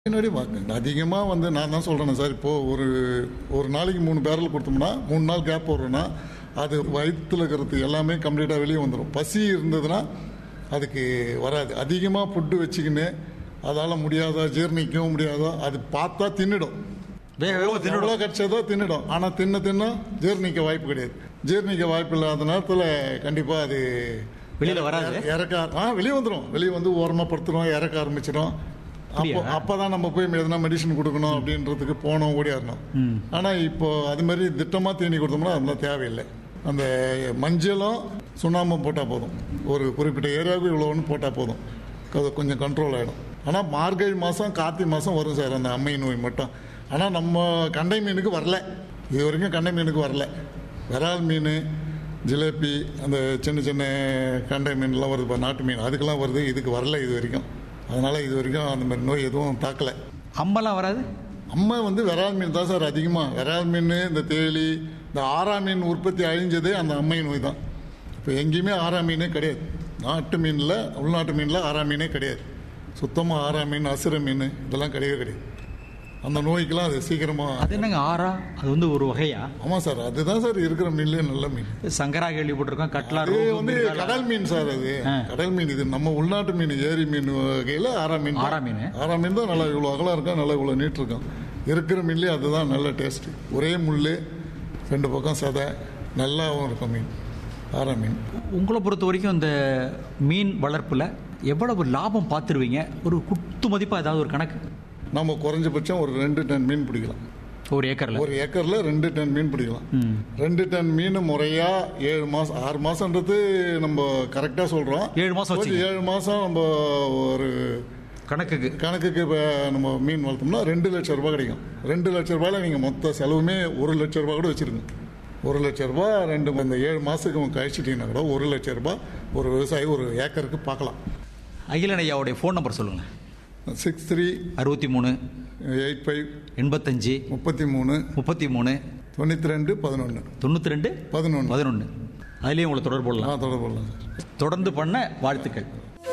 பின்னாடி வாங்க அதிகமாக வந்து நான் தான் சொல்கிறேன் சார் இப்போது ஒரு ஒரு நாளைக்கு மூணு பேரல் கொடுத்தோம்னா மூணு நாள் கேப் போடுறோன்னா அது வயிற்றுல இருக்கிறது எல்லாமே கம்ப்ளீட்டாக வெளியே வந்துடும் பசி இருந்ததுன்னா அதுக்கு வராது அதிகமாக ஃபுட்டு வச்சுக்கின்னு அதால் முடியாதா ஜீரணிக்கவும் முடியாதா அது பார்த்தா தின்னுடும் வேக வேகமா தின்னுடும். எவ்வளோ கடிச்சதோ தின்னுடும் ஆனால் தின்ன தின்ன ஜீரணிக்க வாய்ப்பு கிடையாது ஜீரணிக்க வாய்ப்பு இல்லாத நேரத்தில் கண்டிப்பாக அது வெளியில வராது? இறக்க ஆ வெளியே வந்துடும் வெளியே வந்து ஓரமாக படுத்துடும் இறக்க ஆரம்பிச்சிடும் அப்போ அப்படியா? அப்பதான் நம்ம போய் எதனா மெடிசன் கொடுக்கணும் அப்படின்றதுக்கு போனோம் ஓடியாரணும் ம். ஆனா இப்போ அது மாதிரி திட்டமா தீனி கொடுத்தோம்னா அதெல்லாம் தேவையில்லை அந்த மஞ்சளும் சுண்ணாம்பும் போட்டால் போதும் ஒரு குறிப்பிட்ட ஏரியாவுக்கு இவ்வளோன்னு போட்டால் போதும் அது கொஞ்சம் கண்ட்ரோல் ஆகிடும் ஆனால் மார்கழி மாதம் கார்த்திகை மாதம் வரும் சார் அந்த அம்மை நோய் மட்டும் ஆனால் நம்ம கண்டை மீனுக்கு வரல இது வரைக்கும் கண்டை மீனுக்கு வரல விரால் மீன் ஜிலேபி அந்த சின்ன சின்ன கண்டை மீன்லாம் வருது பாரு, நாட்டு மீன் அதுக்கெல்லாம் வருது இதுக்கு வரல இது வரைக்கும் அதனால இது வரைக்கும் அந்த மாதிரி நோய் எதுவும் தாக்கலை அம்பெல்லாம் வராது அம்மா வந்து விரால் மீன் தான் சார் அதிகமாக விரால் மீன் இந்த தேலி இந்த ஆரா மீன் உற்பத்தி அழிஞ்சதே அந்த அம்மை நோய் தான் இப்போ எங்கேயுமே ஆரா மீனே கிடையாது நாட்டு மீனில் உள்நாட்டு மீனில் ஆரா மீனே கிடையாது சுத்தமாக ஆரா மீன் அசுர மீன் இதெல்லாம் கிடையவே கிடையாது அந்த நோய்க்கெல்லாம் அது சீக்கிரமாக அது என்னங்க ஆறா அது வந்து ஒரு வகையா ஆமாம் சார் அதுதான் சார் இருக்கிற மீன்லேயே நல்ல மீன் சங்கரா கேள்விப்பட்டிருக்கோம் கட்லா அது ரோகு, வந்து மிர்காலா. கடல் மீன் சார் அது ஆ. கடல் மீன் இது நம்ம உள்நாட்டு மீன் ஏரி மீன் வகையில் ஆரா மீன் தான். ஆரா மீன். ஆரா மீன் தான் நல்லா இவ்வளோ அகலம் இருக்கும் நல்லா இவ்வளோ நீட் இருக்கும் இருக்கிற மீன்லேயே அதுதான் நல்ல டேஸ்ட் ஒரே முள் ரெண்டு பக்கம் சதை நல்லாவும் இருக்கும் மீன் ஆரா மீன் உங்களை பொறுத்த வரைக்கும் இந்த மீன் வளர்ப்புல எவ்வளவு லாபம் பார்த்துருவீங்க ஒரு குத்து மதிப்பா ஏதாவது ஒரு கணக்கு நம்ம குறைஞ்சபட்சம் ஒரு ரெண்டு டன் மீன் பிடிக்கலாம் ஒரு ஏக்கர்ல ஒரு ஏக்கர்ல ரெண்டு டன் மீன் பிடிக்கலாம் ம். ரெண்டு டன் மீன் முறையா ஏழு மாசம் ஆறு மாசம்ன்றது நம்ம கரெக்டா சொல்றோம் ஏழு மாசம் ஒரு வச்சுங்க. ஏழு மாசம் நம்ம ஒரு கணக்குக்கு கணக்குக்கு இப்போ நம்ம மீன் வளர்த்தோம்னா ரெண்டு லட்சம் ரூபாய் கிடைக்கும் ரெண்டு லட்சம் ரூபாயில நீங்கள் மொத்த செலவுமே ஒரு லட்சம் ரூபாய் கூட வச்சிருங்க ஒரு லட்சம் ரூபாய் ரெண்டு இந்த ஏழு மாதத்துக்கு கழிச்சிட்டிங்கன்னா கூட ஒரு லட்சம் ரூபாய் ஒரு விவசாயி ஒரு ஏக்கருக்கு பார்க்கலாம் அகிலன் ஐயாவுடைய ஃபோன் நம்பர் சொல்லுங்க சிக்ஸ் த்ரீ அறுபத்தி மூணு எயிட் ஃபைவ் எண்பத்தஞ்சு முப்பத்தி மூணு முப்பத்தி மூணு தொண்ணூற்றி ரெண்டு பதினொன்று தொண்ணூற்றி ரெண்டு பதினொன்று பதினொன்று அதுலேயும் உங்களை தொடர்பு ஆ கொள்ளலாம் தொடர்பு கொள்ளலாம் சார் தொடர்ந்து பண்ண வாழ்த்துக்கள்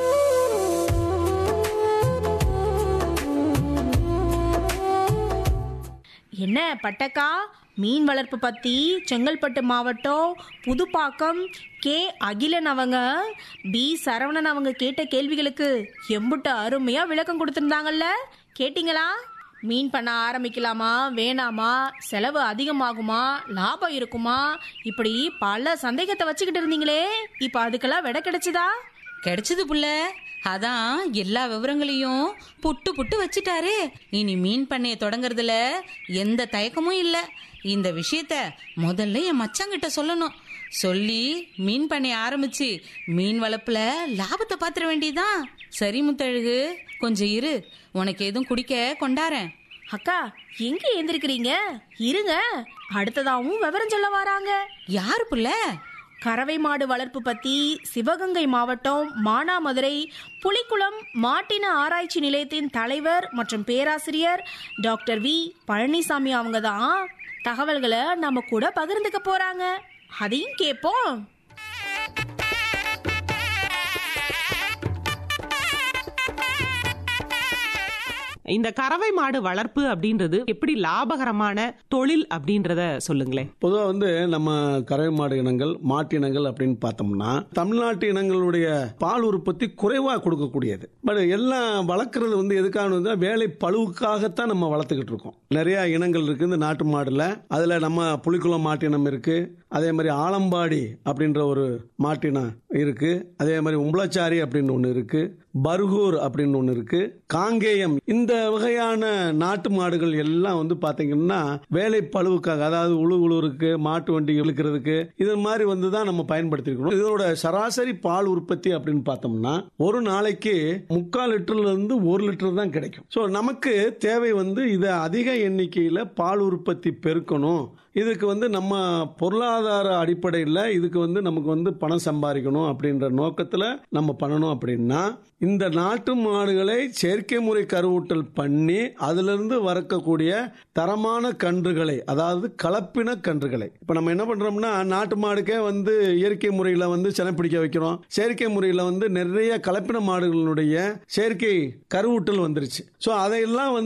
என்ன பட்டக்கா மீன் வளர்ப்பு பத்தி செங்கல்பட்டு மாவட்டம் புதுப்பாக்கம் கே அகிலன் அவங்க பி சரவணன் அவங்க கேட்ட கேள்விகளுக்கு எம்புட்டு அருமையா விளக்கம் கொடுத்திருந்தாங்கல்ல கேட்டிங்களா மீன் பண்ண ஆரம்பிக்கலாமா வேணாமா செலவு அதிகமாகுமா லாபம் இருக்குமா இப்படி பல சந்தேகத்தை வச்சுக்கிட்டு இருந்தீங்களே இப்ப அதுக்கெல்லாம் விடை கிடைச்சதா கிடைச்சது புள்ள அதான் எல்லா விவரங்களையும் புட்டு புட்டு வச்சிட்டாரு இனி மீன் பண்ணைய தொடங்குறதுல எந்த தயக்கமும் இல்ல இந்த விஷயத்த முதல்ல என் மச்சாங்கிட்ட சொல்லணும் சொல்லி மீன் பண்ணைய ஆரம்பிச்சு மீன் வளர்ப்புல லாபத்தை பாத்திர வேண்டியதான் சரி முத்தழகு கொஞ்சம் இரு உனக்கு எதுவும் குடிக்க கொண்டாரேன் அக்கா எங்க எந்திருக்கிறீங்க இருங்க அடுத்ததாவும் விவரம் சொல்ல வராங்க யாரு புள்ள கறவை மாடு வளர்ப்பு பத்தி சிவகங்கை மாவட்டம் மானாமதுரை புலிக்குளம் மாட்டின ஆராய்ச்சி நிலையத்தின் தலைவர் மற்றும் பேராசிரியர் டாக்டர் வி பழனிசாமி அவங்க தான் தகவல்களை நம்ம கூட பகிர்ந்துக்க போறாங்க அதையும் கேட்போம் இந்த கறவை மாடு வளர்ப்பு அப்படின்றது எப்படி லாபகரமான தொழில் அப்படின்றத சொல்லுங்களேன் பொதுவாக வந்து நம்ம கறவை மாடு இனங்கள் மாட்டு இனங்கள் அப்படின்னு பார்த்தோம்னா தமிழ்நாட்டு இனங்களுடைய பால் உற்பத்தி குறைவாக கொடுக்கக்கூடியது பட் எல்லாம் வளர்க்குறது வந்து எதுக்காக வந்து வேலை பழுவுக்காகத்தான் நம்ம வளர்த்துக்கிட்டு இருக்கோம் நிறைய இனங்கள் இருக்கு இந்த நாட்டு மாடுல அதில் நம்ம புலிக்குளம் மாட்டினம் இருக்கு அதே மாதிரி ஆலம்பாடி அப்படின்ற ஒரு மாட்டினம் இருக்கு அதே மாதிரி உம்பளச்சாரி அப்படின்னு ஒன்று இருக்கு பர்கூர் அப்படின்னு ஒன்று இருக்கு காங்கேயம் இந்த வகையான நாட்டு மாடுகள் எல்லாம் வந்து பாத்தீங்கன்னா வேலை பழுவுக்காக அதாவது உழு உழுவுறதுக்கு மாட்டு வண்டி இழுக்கிறதுக்கு இது மாதிரி வந்து தான் நம்ம பயன்படுத்திருக்கிறோம் இதோட சராசரி பால் உற்பத்தி அப்படின்னு பார்த்தோம்னா ஒரு நாளைக்கு முக்கால் லிட்டர்ல இருந்து ஒரு லிட்டர் தான் கிடைக்கும் ஸோ நமக்கு தேவை வந்து இதை அதிக எண்ணிக்கையில் பால் உற்பத்தி பெருக்கணும் இதுக்கு வந்து நம்ம பொருளாதார அடிப்படையில் இதுக்கு வந்து நமக்கு வந்து பணம் சம்பாதிக்கணும் அப்படின்ற நோக்கத்தில் நம்ம பண்ணணும் அப்படின்னா இந்த நாட்டு மாடுகளை செயற்கை முறை கருவூட்டல் பண்ணி அதிலிருந்து வரக்கூடிய தரமான கன்றுகளை அதாவது கலப்பின கன்றுகளை இப்போ நம்ம என்ன பண்றோம்னா நாட்டு மாடுக்கே வந்து இயற்கை முறையில் வந்து செனை பிடிக்க வைக்கிறோம் செயற்கை முறையில் வந்து நிறைய கலப்பின மாடுகளுடைய செயற்கை கருவூட்டல் வந்துருச்சு ஸோ அதையெல்லாம் வந்து